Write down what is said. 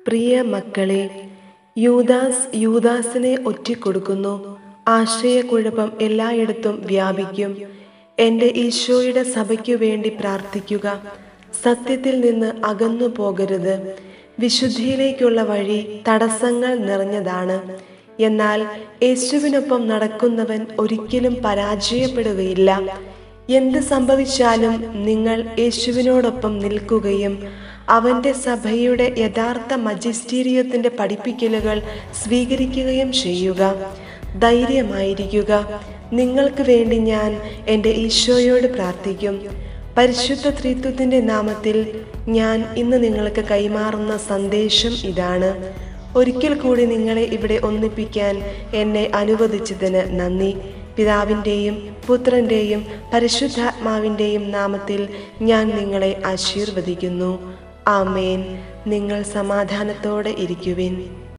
പ്രിയ മക്കളെ യൂദാസ് യൂദാസിനെ ഒറ്റിക്കൊടുക്കുന്നു ആശയക്കുഴപ്പം എല്ലായിടത്തും വ്യാപിക്കും എൻ്റെ ഈശോയുടെ സഭയ്ക്കു വേണ്ടി പ്രാർത്ഥിക്കുക സത്യത്തിൽ നിന്ന് അകന്നു പോകരുത് വിശുദ്ധിയിലേക്കുള്ള വഴി തടസ്സങ്ങൾ നിറഞ്ഞതാണ് എന്നാൽ യേശുവിനൊപ്പം നടക്കുന്നവൻ ഒരിക്കലും പരാജയപ്പെടുകയില്ല എന്ത് സംഭവിച്ചാലും നിങ്ങൾ യേശുവിനോടൊപ്പം നിൽക്കുകയും അവൻ്റെ സഭയുടെ യഥാർത്ഥ മജിസ്റ്റീരിയത്തിൻ്റെ പഠിപ്പിക്കലുകൾ സ്വീകരിക്കുകയും ചെയ്യുക ധൈര്യമായിരിക്കുക നിങ്ങൾക്ക് വേണ്ടി ഞാൻ എൻ്റെ ഈശോയോട് പ്രാർത്ഥിക്കും പരിശുദ്ധ ത്രിത്വത്തിൻ്റെ നാമത്തിൽ ഞാൻ ഇന്ന് നിങ്ങൾക്ക് കൈമാറുന്ന സന്ദേശം ഇതാണ് ഒരിക്കൽ കൂടി നിങ്ങളെ ഇവിടെ ഒന്നിപ്പിക്കാൻ എന്നെ അനുവദിച്ചതിന് നന്ദി പിതാവിൻ്റെയും പുത്രൻ്റെയും പരിശുദ്ധാത്മാവിൻ്റെയും നാമത്തിൽ ഞാൻ നിങ്ങളെ ആശീർവദിക്കുന്നു ആമേൻ നിങ്ങൾ സമാധാനത്തോടെ ഇരിക്കുവിൻ